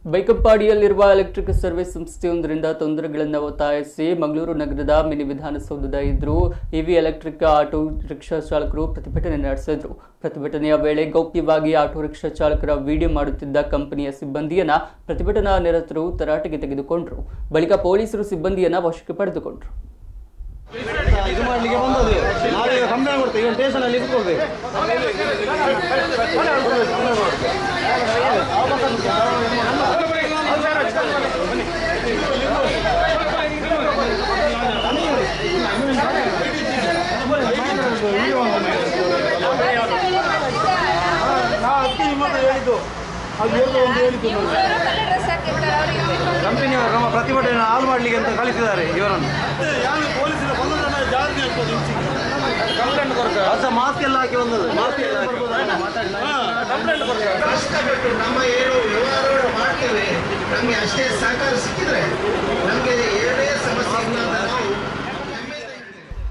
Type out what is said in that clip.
ಬೈಕಂಪಾಡಿಯಲ್ಲಿರುವ electric service ಸಂಸ್ಥೆಯೊಂದರಿಂದ ತೊಂದರೆಗಳನ್ನು ಒತ್ತಾಯಿಸಿ ಮಂಗಳೂರು ನಗರದ ಮಿನಿ ವಿಧಾನಸೌಧದ ಎದುರು ಇವಿ ಎಲೆಕ್ಟ್ರಿಕ್ ಆಟೋ ರಿಕ್ಷಾ ಚಾಲಕರು ಪ್ರತಿಭಟನೆ ನಡೆಸಿದ್ರು ಪ್ರತಿಭಟನೆಯ ವೇಳೆ ಗೌಪ್ಯವಾಗಿ ಆಟೋ ರಿಕ್ಷಾ ಚಾಲಕರ ವಿಡಿಯೋ ಮಾಡುತ್ತಿದ್ದ ಕಂಪನಿಯ ಸಿಬ್ಬಂದಿಯನ್ನ ಪ್ರತಿಭಟನಾ ನಿರತರು ತರಾಟೆಗೆ ತೆಗೆದುಕೊಂಡ್ರು ಬಳಿಕ ಪೊಲೀಸರು ಸಿಬ್ಬಂದಿಯನ್ನ ವಶಕ್ಕೆ ಪಡೆದುಕೊಂಡ್ರು ಇದು ಮಾಡ್ಲಿಕ್ಕೆ ಬಂದದ್ದು ನಾವೀಗ ಕಂಪ್ಲೇಂಟ್ ಕೊಡ್ತೇವೆ ಈಗ ಸ್ಟೇಷನ್ ಅಲ್ಲಿ ಇಟ್ಕೊಳ್ಬೇಕು ನಾವು ಅದಕ್ಕೆ ನಿಮ್ಮ ಹತ್ರ ಹೇಳಿದ್ದು ಅದು ಏನು ಒಂದು ಹೇಳಿದ್ದು ಕಂಪನಿಯವರು ನಮ್ಮ ಪ್ರತಿಭಟನೆ ಹಾಳು ಮಾಡಲಿಕ್ಕೆ ಅಂತ ಕಳಿಸಿದ್ದಾರೆ ಇವರನ್ನು ಕಂಪ್ಲೇಂಟ್ ಕೊಡ್ತಾರೆ ಅದು ಮಾಸ್ಕ್ ಎಲ್ಲ ಹಾಕಿ ಬಂದದ್ದು ಮಾಸ್ಕ್ ಎಲ್ಲ ಹಾಕಿ ಕಂಪ್ಲೇಂಟ್ ಕೊಡ್ತಾರೆ ಕಷ್ಟಪಟ್ಟು ನಮ್ಮ ಏನು ವ್ಯವಹಾರಗಳು ಮಾಡ್ತೇವೆ ನಮಗೆ ಅಷ್ಟೇ ಸಹಕಾರ ಸಿಕ್ಕಿದ್ರೆ